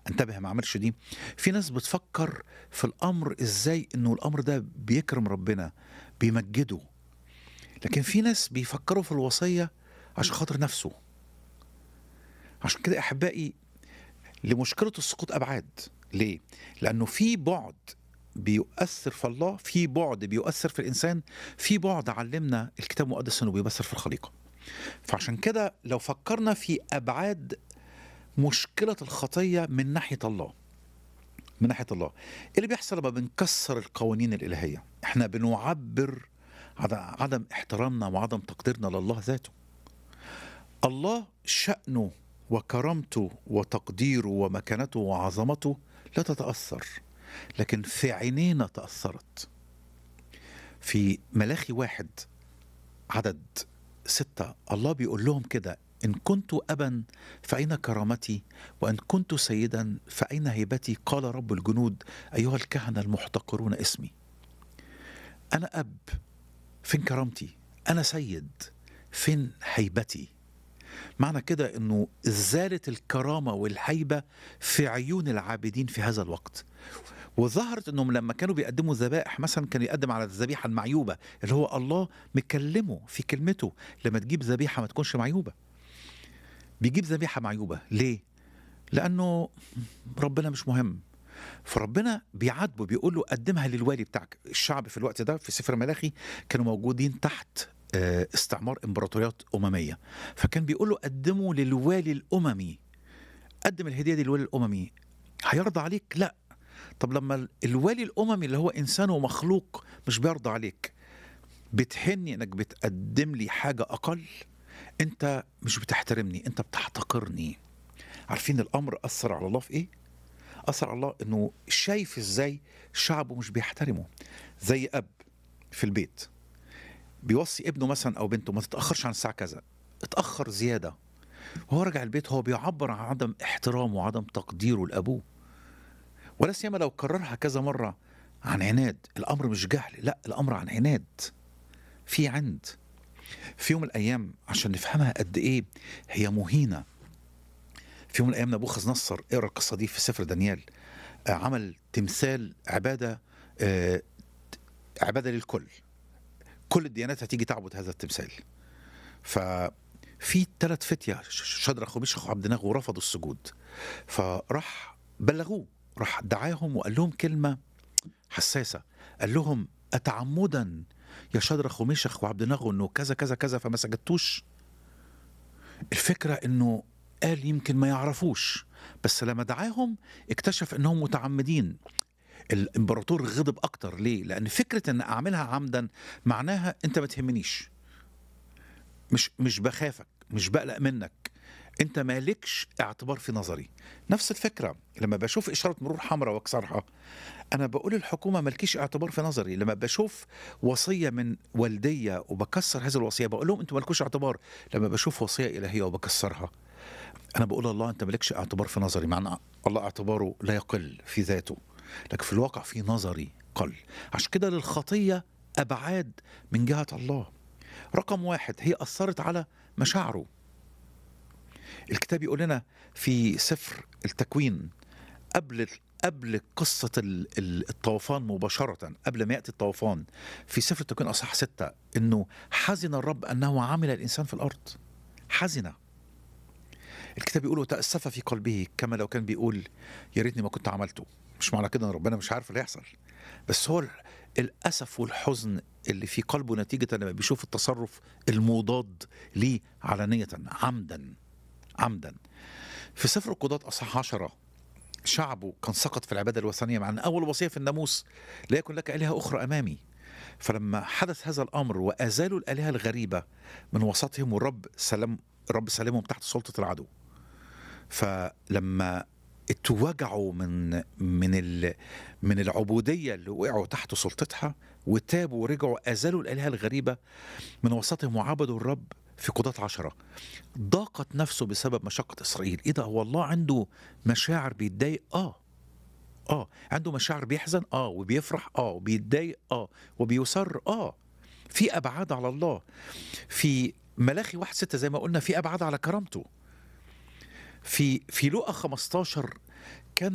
انتبه ما اعملش دي في ناس بتفكر في الامر ازاي انه الامر ده بيكرم ربنا بيمجده لكن في ناس بيفكروا في الوصيه عشان خاطر نفسه عشان كده احبائي لمشكله السقوط ابعاد ليه لانه في بعد بيؤثر في الله في بعد بيؤثر في الانسان في بعد علمنا الكتاب المقدس انه بيؤثر في الخليقه فعشان كده لو فكرنا في ابعاد مشكله الخطيه من ناحيه الله من ناحيه الله ايه اللي بيحصل لما بنكسر القوانين الالهيه احنا بنعبر عن عدم احترامنا وعدم تقديرنا لله ذاته الله شأنه وكرامته وتقديره ومكانته وعظمته لا تتأثر لكن في عينينا تأثرت في ملاخي واحد عدد ستة الله بيقول لهم كده إن كنت أبا فأين كرامتي وإن كنت سيدا فأين هيبتي قال رب الجنود أيها الكهنة المحتقرون اسمي أنا أب فين كرامتي أنا سيد فين هيبتي معنى كده انه زالت الكرامه والهيبه في عيون العابدين في هذا الوقت وظهرت انهم لما كانوا بيقدموا ذبائح مثلا كان يقدم على الذبيحه المعيوبه اللي هو الله مكلمه في كلمته لما تجيب ذبيحه ما تكونش معيوبه بيجيب ذبيحه معيوبه ليه لانه ربنا مش مهم فربنا بيعاتبه بيقول له قدمها للوالي بتاعك الشعب في الوقت ده في سفر ملاخي كانوا موجودين تحت آه، استعمار امبراطوريات امميه فكان بيقول له قدمه للوالي الاممي قدم الهديه دي للوالي الاممي هيرضى عليك لا طب لما الوالي الاممي اللي هو انسان ومخلوق مش بيرضى عليك بتهني انك بتقدم لي حاجه اقل انت مش بتحترمني انت بتحتقرني عارفين الامر اثر على الله في ايه اثر على الله انه شايف ازاي شعبه مش بيحترمه زي اب في البيت بيوصي ابنه مثلا او بنته ما تتاخرش عن الساعه كذا اتاخر زياده وهو راجع البيت هو بيعبر عن عدم احترامه وعدم تقديره لابوه ولا سيما لو كررها كذا مره عن عناد الامر مش جهل لا الامر عن عناد في عند في يوم من الايام عشان نفهمها قد ايه هي مهينه في يوم من الايام نبوخذ نصر اقرا القصه دي في سفر دانيال آه، عمل تمثال عباده آه، عباده للكل كل الديانات هتيجي تعبد هذا التمثال ففي ثلاث فتية شدرخ وميشخ وعبد ناغ ورفضوا السجود فراح بلغوه راح دعاهم وقال لهم كلمة حساسة قال لهم أتعمدا يا شدرخ وميشخ وعبد ناغ انه كذا كذا كذا فما سجدتوش الفكرة انه قال يمكن ما يعرفوش بس لما دعاهم اكتشف انهم متعمدين الامبراطور غضب اكتر ليه لان فكره ان اعملها عمدا معناها انت ما تهمنيش مش مش بخافك مش بقلق منك انت مالكش اعتبار في نظري نفس الفكره لما بشوف اشاره مرور حمراء واكسرها انا بقول الحكومه مالكيش اعتبار في نظري لما بشوف وصيه من والديه وبكسر هذه الوصيه بقول لهم انتوا مالكوش اعتبار لما بشوف وصيه الهيه وبكسرها انا بقول الله انت مالكش اعتبار في نظري معنى الله اعتباره لا يقل في ذاته لكن في الواقع في نظري قل عشان كده للخطية أبعاد من جهة الله رقم واحد هي أثرت على مشاعره الكتاب يقول لنا في سفر التكوين قبل قبل قصة ال- ال- الطوفان مباشرة قبل ما يأتي الطوفان في سفر التكوين أصح ستة إنه حزن الرب أنه عمل الإنسان في الأرض حزن الكتاب بيقول تأسف في قلبه كما لو كان بيقول يا ريتني ما كنت عملته مش معنى كده ان ربنا مش عارف اللي هيحصل بس هو ال- الاسف والحزن اللي في قلبه نتيجه لما بيشوف التصرف المضاد ليه علانيه عمدا عمدا في سفر القضاة اصحاح عشرة شعبه كان سقط في العباده الوثنيه مع ان اول وصيه في الناموس لا يكن لك الهه اخرى امامي فلما حدث هذا الامر وازالوا الالهه الغريبه من وسطهم والرب سلم الرب سلمهم تحت سلطه العدو فلما اتوجعوا من من ال من العبوديه اللي وقعوا تحت سلطتها وتابوا ورجعوا ازالوا الالهه الغريبه من وسطهم وعبدوا الرب في قضاة عشرة ضاقت نفسه بسبب مشقة إسرائيل إيه ده هو الله عنده مشاعر بيتضايق آه آه عنده مشاعر بيحزن آه وبيفرح آه وبيتضايق آه وبيسر آه في أبعاد على الله في ملاخي واحد ستة زي ما قلنا في أبعاد على كرامته في في لقا 15